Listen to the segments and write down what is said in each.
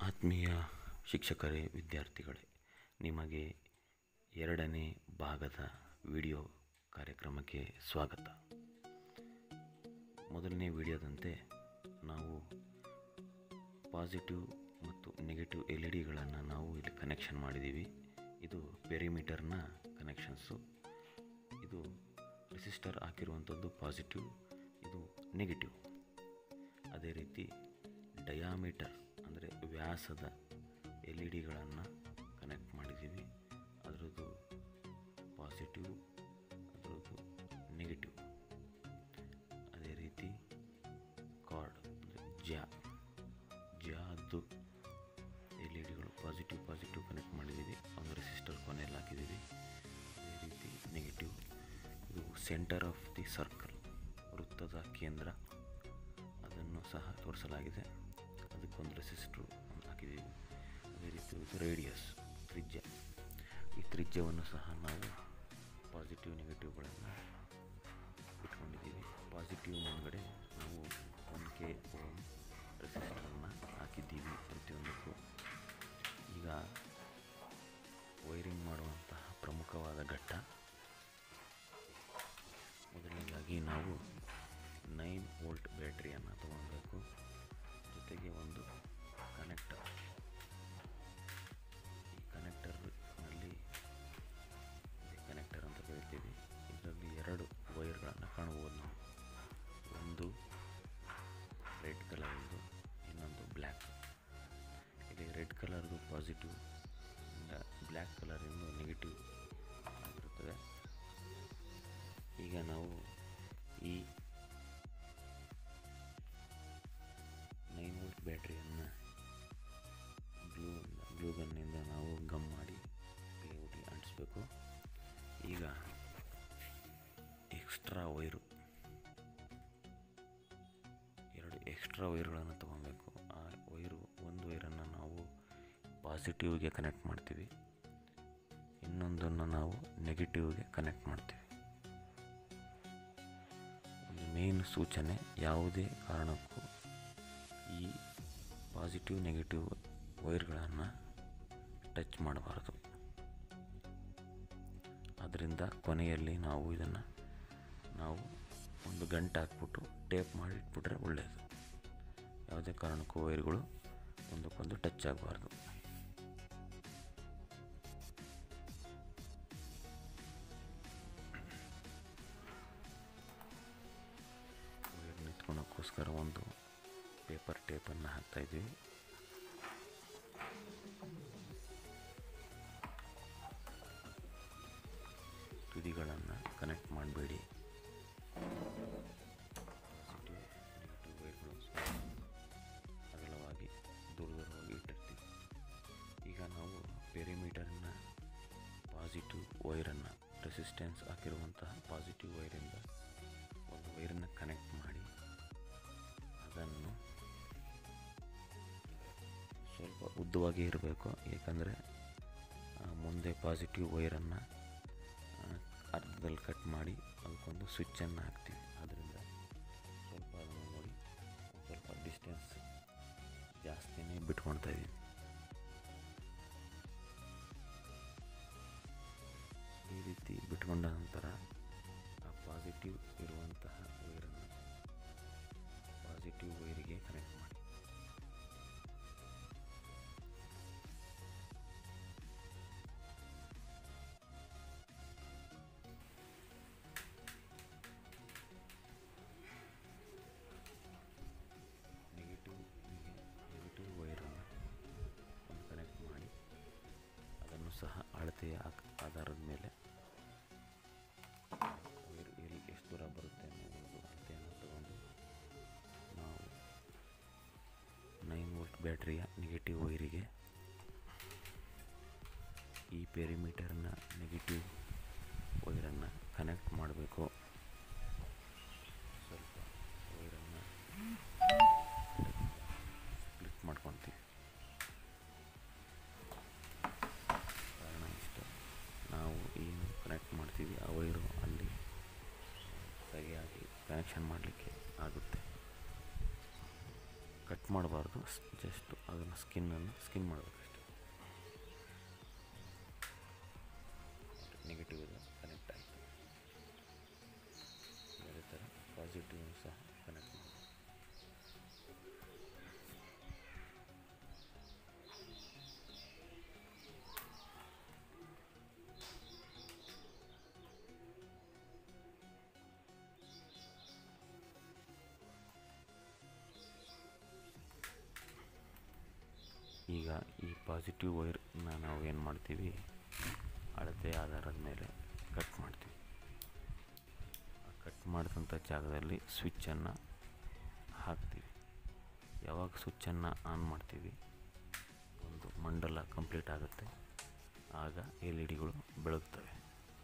ಆತ್ಮೀಯ ಶಿಕ್ಷಕರೇ ವಿದ್ಯಾರ್ಥಿಗಳೇ ನಿಮಗೆ ಎರಡನೇ ಭಾಗದ ವಿಡಿಯೋ ಕಾರ್ಯಕ್ರಮಕ್ಕೆ ಸ್ವಾಗತ ಮೊದಲನೇ ವಿಡಿಯೋದಂತೆ ನಾವು ಪಾಸಿಟಿವ್ ಮತ್ತು ನೆಗೆಟಿವ್ ಎಲ್ ಇ ಡಿಗಳನ್ನು ನಾವು ಇಲ್ಲಿ ಕನೆಕ್ಷನ್ ಮಾಡಿದ್ದೀವಿ ಇದು ಪೆರಿಮೀಟರ್ನ ಕನೆಕ್ಷನ್ಸು ಇದು ರೆಸಿಸ್ಟರ್ ಹಾಕಿರುವಂಥದ್ದು ಪಾಸಿಟಿವ್ ಇದು ನೆಗೆಟಿವ್ ಅದೇ ರೀತಿ ಡಯಾಮೀಟರ್ ಅಂದರೆ ವ್ಯಾಸದ ಎಲ್ ಇ ಡಿಗಳನ್ನು ಕನೆಕ್ಟ್ ಮಾಡಿದ್ದೀವಿ ಅದರದ್ದು ಪಾಸಿಟಿವ್ ಅದರದ್ದು ನೆಗೆಟಿವ್ ಅದೇ ರೀತಿ ಕಾರ್ಡ್ ಅಂದರೆ ಜ್ಯಾ ಜ್ಯಾದ್ದು ಎಲ್ ಇ ಡಿಗಳು ಪಾಸಿಟಿವ್ ಪಾಸಿಟಿವ್ ಕನೆಕ್ಟ್ ಮಾಡಿದ್ದೀವಿ ಒಂದು ರೆಸಿಸ್ಟರ್ ಕೊನೆಯಲ್ಲಿ ಹಾಕಿದ್ದೀವಿ ಅದೇ ರೀತಿ ನೆಗೆಟಿವ್ ಇದು ಸೆಂಟರ್ ಆಫ್ ದಿ ಸರ್ಕಲ್ ವೃತ್ತದ ಕೇಂದ್ರ ಅದನ್ನು ಸಹ ತೋರಿಸಲಾಗಿದೆ ಅದಕ್ಕೊಂದು ರೆಸಿಸ್ಟ್ರು ಹಾಕಿದ್ದೀವಿ ಅದೇ ರೀತಿ ಇದು ರೇಡಿಯಸ್ ತ್ರಿಜ್ಯ ಈ ತ್ರಿಜ್ಯವನ್ನು ಸಹ ನಾವು ಪಾಸಿಟಿವ್ ನೆಗೆಟಿವ್ಗಳನ್ನು ಇಟ್ಕೊಂಡಿದ್ದೀವಿ ಪಾಸಿಟಿವ್ ಮುಂದ್ಗಡೆ ನಾವು ಒನ್ ಕೆ ಓಮ್ ರೆಸಿಸ್ಟರನ್ನು ಹಾಕಿದ್ದೀವಿ ಪ್ರತಿಯೊಂದಕ್ಕೂ ಈಗ ವೈರಿಂಗ್ ಮಾಡುವಂತಹ ಪ್ರಮುಖವಾದ ಘಟ್ಟ ಮೊದಲನೇದಾಗಿ ನಾವು ನೈನ್ ವೋಲ್ಟ್ ಬ್ಯಾಟ್ರಿಯನ್ನು ತಗೊಳ್ಬೇಕು ಜೊತೆಗೆ ಒಂದು ಕನೆಕ್ಟರ್ ಈ ಕನೆಕ್ಟರ್ನಲ್ಲಿ ಕನೆಕ್ಟರ್ ಅಂತ ಕರಿತೀವಿ ಇದರಲ್ಲಿ ಎರಡು ವೈರ್ಗಳನ್ನು ಕಾಣಬಹುದು ನಾವು ಒಂದು ರೆಡ್ ಕಲರ್ದು ಇನ್ನೊಂದು ಬ್ಲ್ಯಾಕ್ ಇಲ್ಲಿ ರೆಡ್ ಕಲರ್ದು ಪಾಸಿಟಿವ್ ಬ್ಲ್ಯಾಕ್ ಕಲರಿಂದು ನೆಗೆಟಿವ್ ಆಗಿರುತ್ತದೆ ಈಗ ನಾವು ಈ ನೈನ್ ವೋಲ್ಟ್ ಬ್ಯಾಟ್ರಿಯನ್ನು ಗ್ಲೂ ಗ್ಲೂ ಗನ್ನಿಂದ ನಾವು ಗಮ್ ಮಾಡಿ ಪ್ಲೇವುಡ್ಗೆ ಅಂಟಿಸ್ಬೇಕು ಈಗ ಎಕ್ಸ್ಟ್ರಾ ವೈರು ಎರಡು ಎಕ್ಸ್ಟ್ರಾ ವೈರ್ಗಳನ್ನು ತೊಗೊಬೇಕು ಆ ವೈರು ಒಂದು ವೈರನ್ನು ನಾವು ಪಾಸಿಟಿವ್ಗೆ ಕನೆಕ್ಟ್ ಮಾಡ್ತೀವಿ ಇನ್ನೊಂದನ್ನು ನಾವು ನೆಗೆಟಿವ್ಗೆ ಕನೆಕ್ಟ್ ಮಾಡ್ತೀವಿ ಒಂದು ಮೇನ್ ಸೂಚನೆ ಯಾವುದೇ ಕಾರಣಕ್ಕೂ ಈ ಪಾಸಿಟಿವ್ ನೆಗೆಟಿವ್ ವೈರ್ಗಳನ್ನು ಟಚ್ ಮಾಡಬಾರದು ಅದರಿಂದ ಕೊನೆಯಲ್ಲಿ ನಾವು ಇದನ್ನು ನಾವು ಒಂದು ಗಂಟೆ ಹಾಕ್ಬಿಟ್ಟು ಟೇಪ್ ಮಾಡಿ ಇಟ್ಬಿಟ್ರೆ ಒಳ್ಳೆಯದು ಯಾವುದೇ ಕಾರಣಕ್ಕೂ ವೈರ್ಗಳು ಒಂದಕ್ಕೊಂದು ಟಚ್ ಆಗಬಾರ್ದು ವೈರ್ ನಿಂತ್ಕೊಳಕ್ಕೋಸ್ಕರ ಒಂದು ಪೇಪರ್ ಟೇಪನ್ನು ಹಾಕ್ತಾಯಿದ್ದೀವಿ ತುದಿಗಳನ್ನು ಕನೆಕ್ಟ್ ಮಾಡಬೇಡಿ ನೆಗೆಟಿವ್ ವೈರ್ಗಳು ಅಗಲವಾಗಿ ದೂರ ದೂರವಾಗಿ ಇಟ್ಟಿರ್ತೀವಿ ಈಗ ನಾವು ಪೆರಿಮೀಟರ್ನ ಪಾಸಿಟಿವ್ ವೈರನ್ನು ರೆಸಿಸ್ಟೆನ್ಸ್ ಹಾಕಿರುವಂತಹ ಪಾಸಿಟಿವ್ ವೈರಿಂದ ಒಂದು ವೈರನ್ನು ಕನೆಕ್ಟ್ ಮಾಡಿ ಅದನ್ನು ಸ್ವಲ್ಪ ಉದ್ದವಾಗಿ ಇರಬೇಕು ಏಕೆಂದರೆ ಮುಂದೆ ಪಾಸಿಟಿವ್ ವೈರನ್ನು ಅರ್ಧದಲ್ಲಿ ಕಟ್ ಮಾಡಿ ಅದಕ್ಕೊಂದು ಸ್ವಿಚ್ಚನ್ನು ಹಾಕ್ತೀವಿ ಅದರಿಂದ ಸ್ವಲ್ಪ ಅದನ್ನು ನೋಡಿ ಸ್ವಲ್ಪ ಡಿಸ್ಟೆನ್ಸ್ ಜಾಸ್ತಿನೇ ಬಿಟ್ಕೊಳ್ತಾ ಇದ್ದೀವಿ ಈ ರೀತಿ ಬಿಟ್ಕೊಂಡ ನಂತರ ಆ ಪಾಸಿಟಿವ್ ಇರುವಂತಹ ವೈರನ್ನು ಪಾಸಿಟಿವ್ ವೈರಿಗೆ ಕನೆಕ್ಟ್ ಮಾಡಿ ನೆಗೆಟಿವ್ ನೆಗೆಟಿವ್ ವೈರನ್ನು ಒಂದು ಕನೆಕ್ಟ್ ಮಾಡಿ ಅದನ್ನು ಸಹ ಅಳತೆಯ ಆಕ್- ಆಧಾರದ ಮೇಲೆ ವೈರ್ ಎಲ್ಲಿ ಎಷ್ಟು ದೂರ ಬರುತ್ತೆ ಅನ್ನೋದು ಅಳತೆಯನ್ನು ತಗೊಂಡು ನಾವು ನೈನ್ ವೋಲ್ಟ್ ಬ್ಯಾಟ್ರಿಯ ನೆಗೆಟಿವ್ ವೈರಿಗೆ ಈ ಪೆರಿಮೀಟರ್ನ ನೆಗೆಟಿವ್ ವೈರನ್ನು ಕನೆಕ್ಟ್ ಮಾಡಬೇಕು ಸ್ವಲ್ಪ ವೈರನ್ನು ಸ್ಪ್ಲಿಟ್ ಮಾಡ್ಕೊತೀವಿ ಕಾರಣ ಇಷ್ಟು ನಾವು ಏನು ಕನೆಕ್ಟ್ ಮಾಡ್ತೀವಿ ಆ ವೈರು ಅಲ್ಲಿ ಸರಿಯಾಗಿ ಕನೆಕ್ಷನ್ ಮಾಡಲಿಕ್ಕೆ ಆಗುತ್ತೆ ಕಟ್ ಮಾಡಬಾರ್ದು ಜಸ್ಟ್ ಅದನ್ನು ಸ್ಕಿನ್ನನ್ನು ಸ್ಕಿನ್ ಮಾಡಬೇಕಷ್ಟೆ ನೆಗೆಟಿವ್ ಇದು ಕನೆಕ್ಟ್ ಆಯಿತು ಅದೇ ಥರ ಪಾಸಿಟಿವ್ ಸಹ ಕನೆಕ್ಟ್ ಮಾಡಿ ಈಗ ಈ ಪಾಸಿಟಿವ್ ವೈರ್ನ ನಾವು ಏನು ಮಾಡ್ತೀವಿ ಅಳತೆ ಆಧಾರದ ಮೇಲೆ ಕಟ್ ಮಾಡ್ತೀವಿ ಆ ಕಟ್ ಮಾಡಿದಂಥ ಜಾಗದಲ್ಲಿ ಸ್ವಿಚ್ಚನ್ನು ಹಾಕ್ತೀವಿ ಯಾವಾಗ ಸ್ವಿಚ್ಚನ್ನು ಆನ್ ಮಾಡ್ತೀವಿ ಒಂದು ಮಂಡಲ ಕಂಪ್ಲೀಟ್ ಆಗುತ್ತೆ ಆಗ ಎಲ್ ಇ ಡಿಗಳು ಬೆಳಗ್ತವೆ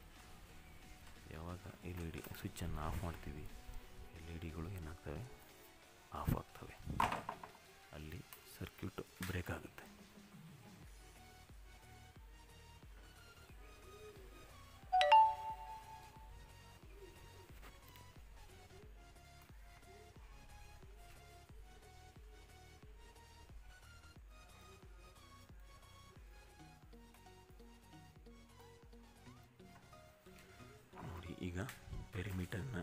ಯಾವಾಗ ಎಲ್ ಇ ಡಿ ಸ್ವಿಚ್ಚನ್ನು ಆಫ್ ಮಾಡ್ತೀವಿ ಎಲ್ ಇ ಡಿಗಳು ಏನಾಗ್ತವೆ ಆಫ್ ಆಗ್ತವೆ ಅಲ್ಲಿ ಸರ್ಕ್ಯೂಟ್ ಬ್ರೇಕ್ ಆಗುತ್ತೆ ನೋಡಿ ಈಗ ಪೆರಿಮೀಟರ್ನ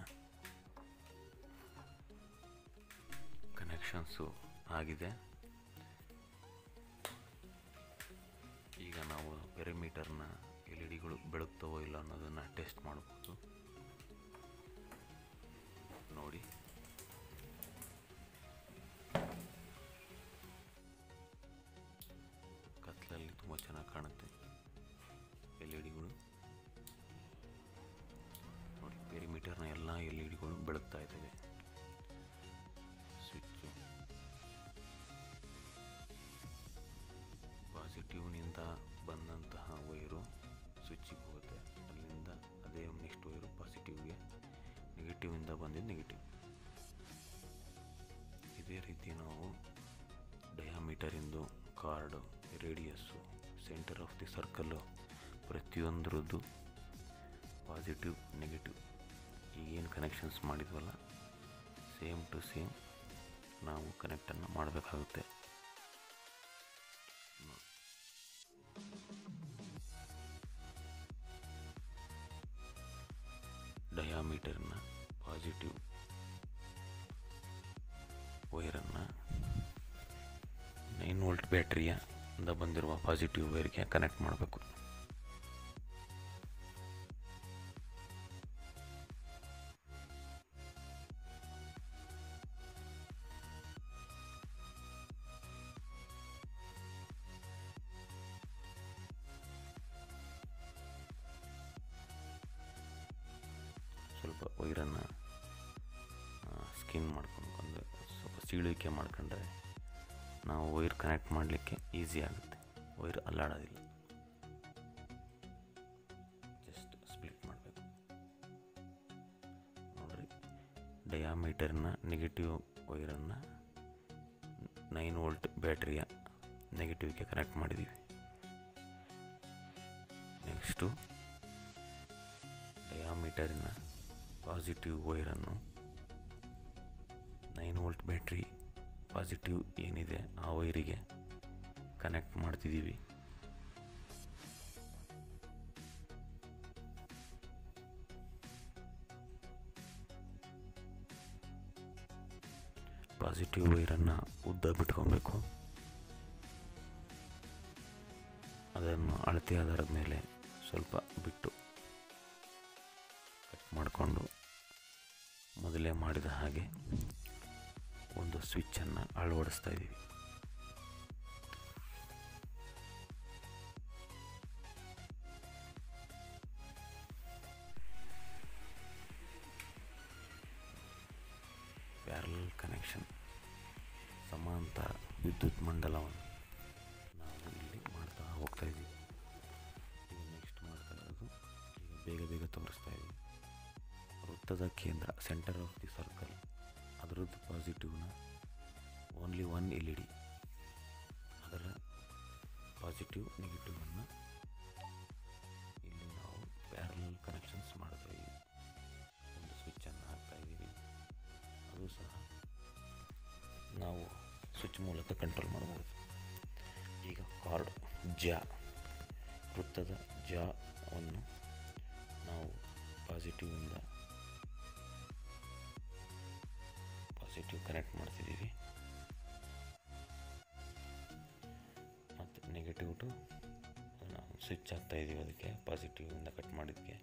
ಕನೆಕ್ಷನ್ಸು ಆಗಿದೆ ಈಗ ನಾವು ಪೆರಿಮೀಟರ್ನ ಎಲ್ ಇ ಡಿಗಳು ಬೆಳಗ್ತವೋ ಇಲ್ಲ ಅನ್ನೋದನ್ನು ಟೆಸ್ಟ್ ಮಾಡ್ಬೋದು ನೋಡಿ ಕತ್ಲಲ್ಲಿ ತುಂಬ ಚೆನ್ನಾಗಿ ಕಾಣುತ್ತೆ ಎಲ್ ಇ ಡಿಗಳು ನೋಡಿ ಪೆರಿಮೀಟರ್ನ ಎಲ್ಲ ಎಲ್ ಇ ಡಿಗಳು ಬೆಳಗ್ತಾ ಇದ್ದಾವೆ ಸ್ವಿಚ್ಚು ಪಾಸಿಟಿವ್ನಿಂದ ಬಂದಂತಹ ವೈರು ಸ್ವಿಚ್ಚಿಗೆ ಹೋಗುತ್ತೆ ಅಲ್ಲಿಂದ ಅದೇ ನೆಕ್ಸ್ಟ್ ವೈರು ಪಾಸಿಟಿವ್ಗೆ ನೆಗೆಟಿವಿಂದ ಬಂದಿದ್ದು ನೆಗೆಟಿವ್ ಇದೇ ರೀತಿ ನಾವು ಡಯಾಮೀಟರಿಂದು chord radius centre of the circle ಪ್ರತಿಯೊಂದರದ್ದು ಪಾಸಿಟಿವ್ ನೆಗೆಟಿವ್ ಈಗೇನು ಕನೆಕ್ಷನ್ಸ್ ಮಾಡಿದ್ವಲ್ಲ ಸೇಮ್ ಟು ಸೇಮ್ ನಾವು ಕನೆಕ್ಟನ್ನು ಮಾಡಬೇಕಾಗುತ್ತೆ ಡಯಾಮೀಟರ್ನ ಪಾಸಿಟಿವ್ ವೈರನ್ನು ನೈನ್ ವೋಲ್ಟ್ ಬ್ಯಾಟ್ರಿಯ ಇಂದ ಬಂದಿರುವ ಪಾಸಿಟಿವ್ ವೈರ್ಗೆ ಕನೆಕ್ಟ್ ಮಾಡಬೇಕು ಸ್ವಲ್ಪ ವೈರನ್ನು ಸ್ಕಿನ್ ಮಾಡ್ಕೊಂಡು ಅಂದರೆ ಸ್ವಲ್ಪ ಸೀಳುವಿಕೆ ಮಾಡ್ಕೊಂಡ್ರೆ ನಾವು ವೈರ್ ಕನೆಕ್ಟ್ ಮಾಡಲಿಕ್ಕೆ ಈಸಿ ಆಗುತ್ತೆ ವೈರ್ ಅಲ್ಲಾಡೋದಿಲ್ಲ ಜಸ್ಟ್ ಸ್ಪ್ಲಿಟ್ ಮಾಡಬೇಕು ನೋಡ್ರಿ ಡಯಾಮೀಟರ್ನ ನೆಗೆಟಿವ್ ವೈರನ್ನು ನೈನ್ ವೋಲ್ಟ್ ಬ್ಯಾಟ್ರಿಯ ನೆಗೆಟಿವ್ಗೆ ಕನೆಕ್ಟ್ ಮಾಡಿದ್ದೀವಿ ನೆಕ್ಸ್ಟು ಡಯಾಮೀಟರಿನ ಪಾಸಿಟಿವ್ ವೈರನ್ನು ನೈನ್ ವೋಲ್ಟ್ ಬ್ಯಾಟ್ರಿ ಪಾಸಿಟಿವ್ ಏನಿದೆ ಆ ವೈರಿಗೆ ಕನೆಕ್ಟ್ ಮಾಡ್ತಿದ್ದೀವಿ ಪಾಸಿಟಿವ್ ವೈರನ್ನು ಉದ್ದ ಬಿಟ್ಕೊಬೇಕು ಅದನ್ನು ಅಳತೆ ಆಧಾರದ ಮೇಲೆ ಸ್ವಲ್ಪ ಬಿಟ್ಟು ಕಟ್ ಮಾಡಿಕೊಂಡು ಮೊದಲೇ ಮಾಡಿದ ಹಾಗೆ ಒಂದು ಸ್ವಿಚ್ಚನ್ನು ಅಳವಡಿಸ್ತಾ ಇದ್ದೀವಿ ಪ್ಯಾರಲ್ ಕನೆಕ್ಷನ್ ಸಮಾಂತರ ವಿದ್ಯುತ್ ಮಂಡಲವನ್ನು ನಾವು ಇಲ್ಲಿ ಮಾಡ್ತಾ ಹೋಗ್ತಾ ಇದ್ದೀವಿ ಈಗ ನೆಕ್ಸ್ಟ್ ಮಾಡ್ತಾ ಇರೋದು ಈಗ ಬೇಗ ಬೇಗ ತೋರಿಸ್ತಾ ಇದ್ದೀವಿ ವೃತ್ತದ ಕೇಂದ್ರ ಸೆಂಟರ್ ಆಫ್ ದಿ ಸರ್ಕಲ್ ಅದರದ್ದು ಪಾಸಿಟಿವ್ನ only one L E D ಅದರ ಪಾಸಿಟಿವ್ ನೆಗೆಟಿವನ್ನು ಇಲ್ಲಿ ನಾವು ಪ್ಯಾರಲಲ್ ಕನೆಕ್ಷನ್ಸ್ ಮಾಡ್ತಾ ಇದ್ದೀವಿ ಒಂದು ಸ್ವಿಚ್ಚನ್ನು ಹಾಕ್ತಾ ಇದ್ದೀವಿ ಅದು ಸಹ ನಾವು ಸ್ವಿಚ್ ಮೂಲಕ ಕಂಟ್ರೋಲ್ ಮಾಡ್ಬೋದು ಈಗ ಕಾರ್ಡ್ ಜಾ ವೃತ್ತದ ಜಾವನ್ನು ನಾವು ಪಾಸಿಟಿವಿಂದ ಪಾಸಿಟಿವ್ ಕನೆಕ್ಟ್ ಮಾಡ್ತಿದ್ದೀವಿ ಮತ್ತು ನೆಗೆಟಿವ್ ಟು ನಾವು ಸ್ವಿಚ್ ಆಗ್ತಾ ಇದ್ದೀವಿ ಅದಕ್ಕೆ ಪಾಸಿಟಿವಿಂದ ಕಟ್ ಮಾಡಿದ್ದಕ್ಕೆ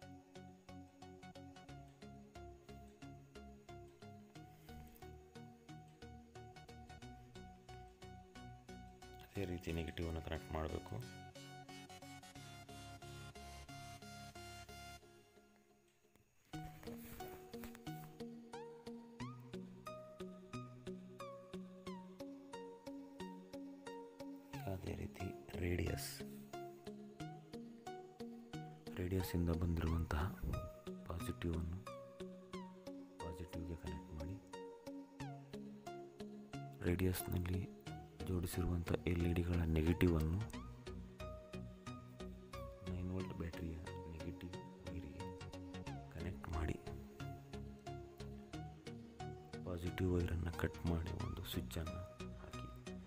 ಅದೇ ರೀತಿ ನೆಗೆಟಿವನ್ನು ಕನೆಕ್ಟ್ ಮಾಡಬೇಕು ಅದೇ ರೀತಿ ರೇಡಿಯಸ್ ರೇಡಿಯಸ್ಸಿಂದ ಬಂದಿರುವಂತಹ ಪಾಸಿಟಿವನ್ನು ಪಾಸಿಟಿವ್ಗೆ ಕನೆಕ್ಟ್ ಮಾಡಿ ರೇಡಿಯಸ್ನಲ್ಲಿ ಜೋಡಿಸಿರುವಂಥ ಎಲ್ ಇ ಡಿಗಳ ನೆಗೆಟಿವನ್ನು ನೈನ್ ವೋಲ್ಟ್ ಬ್ಯಾಟ್ರಿಯ ನೆಗೆಟಿವ್ ವೈರಿಗೆ ಕನೆಕ್ಟ್ ಮಾಡಿ ಪಾಸಿಟಿವ್ ವೈರನ್ನು ಕಟ್ ಮಾಡಿ ಒಂದು ಸ್ವಿಚ್ಚನ್ನು ಹಾಕಿ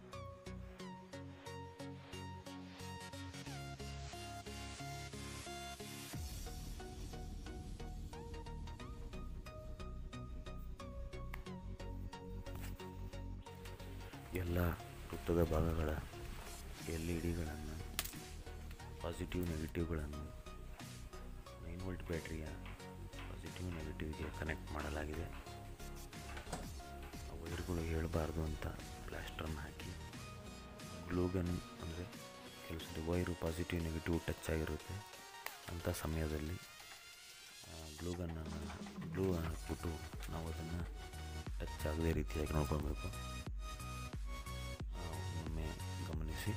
ಎಲ್ಲ ವೃತ್ತದ ಭಾಗಗಳ ಎಲ್ ಇ ಡಿಗಳನ್ನು ಪಾಸಿಟಿವ್ ನೆಗೆಟಿವ್ಗಳನ್ನು ನೈನ್ ವೋಲ್ಟ್ ಬ್ಯಾಟ್ರಿಯ ಪಾಸಿಟಿವ್ ನೆಗೆಟಿವ್ಗೆ ಕನೆಕ್ಟ್ ಮಾಡಲಾಗಿದೆ ಆ ವೈರ್ಗಳು ಹೇಳಬಾರ್ದು ಅಂತ ಪ್ಲಾಸ್ಟರ್ನ ಹಾಕಿ ಗ್ಲೂಗನ್ ಅಂದರೆ ಕೆಲಸದ ವೈರು ಪಾಸಿಟಿವ್ ನೆಗೆಟಿವ್ ಟಚ್ ಆಗಿರುತ್ತೆ ಅಂಥ ಸಮಯದಲ್ಲಿ ಗ್ಲೂಗನ್ನು ಗ್ಲೂ ಹಾಕ್ಬಿಟ್ಟು ನಾವು ಅದನ್ನು ಟಚ್ ಆಗದೇ ರೀತಿಯಾಗಿ ನೋಡ್ಕೊಳ್ಬೇಕು ಒಮ್ಮೆ ಗಮನಿಸಿ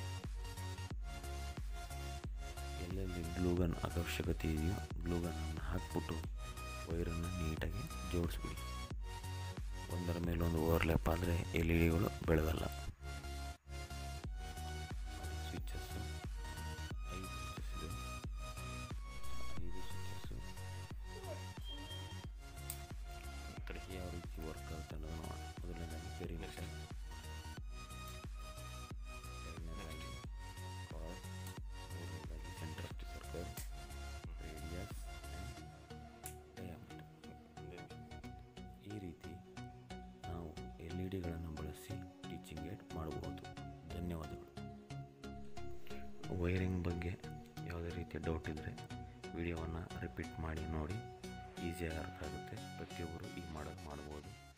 ಎಲ್ಲೆಲ್ಲಿ ಗ್ಲೂಗನ್ ಅವಶ್ಯಕತೆ ಇದೆಯೋ ಗ್ಲೂಗನನ್ನು ಹಾಕ್ಬಿಟ್ಟು ವೈರನ್ನು ನೀಟಾಗಿ ಜೋಡಿಸ್ಬಿಡಿ ಒಂದರ ಮೇಲೆ ಒಂದು ಓವರ್ಲ್ಯಾಪ್ ಆದರೆ ಎಲ್ ಇ ಡಿಗಳು ಬೆಳಗಲ್ಲ ಸ್ವಿಚಸ್ಸು ಐದು ಸ್ವಿಚಸ್ ಇದೆ ಐದು ಸ್ವಿಚಸ್ಸು ಕಡೆಗೆ ಯಾವ ರೀತಿ ವರ್ಕ್ ಆಗುತ್ತೆ ಅನ್ನೋದನ್ನು ನೋಡೋಣ ಮೊದಲನೇದಾಗಿ ವೆರಿನೇಷನ್ ಎರಡನೇದಾಗಿ ಕಾರ್ಡ್ ಮೂರನೇದಾಗಿ centre of the circle radius diameter ಈ ರೀತಿ ನಾವು ಎಲ್ ಇ ಡಿಗಳನ್ನು ಬಳಸಿ ಟೀಚಿಂಗ್ ಏಡ್ ಮಾಡಬಹುದು ಧನ್ಯವಾದಗಳು ವೈರಿಂಗ್ ಬಗ್ಗೆ ಯಾವುದೇ ರೀತಿಯ ಡೌಟ್ ಇದ್ದರೆ ವಿಡಿಯೋವನ್ನು ರಿಪೀಟ್ ಮಾಡಿ ನೋಡಿ ಈಸಿಯಾಗಿ ಅರ್ಥ ಆಗುತ್ತೆ ಪ್ರತಿಯೊಬ್ಬರು ಈ ಮಾಡೋದು ಮಾಡ್ಬೋದು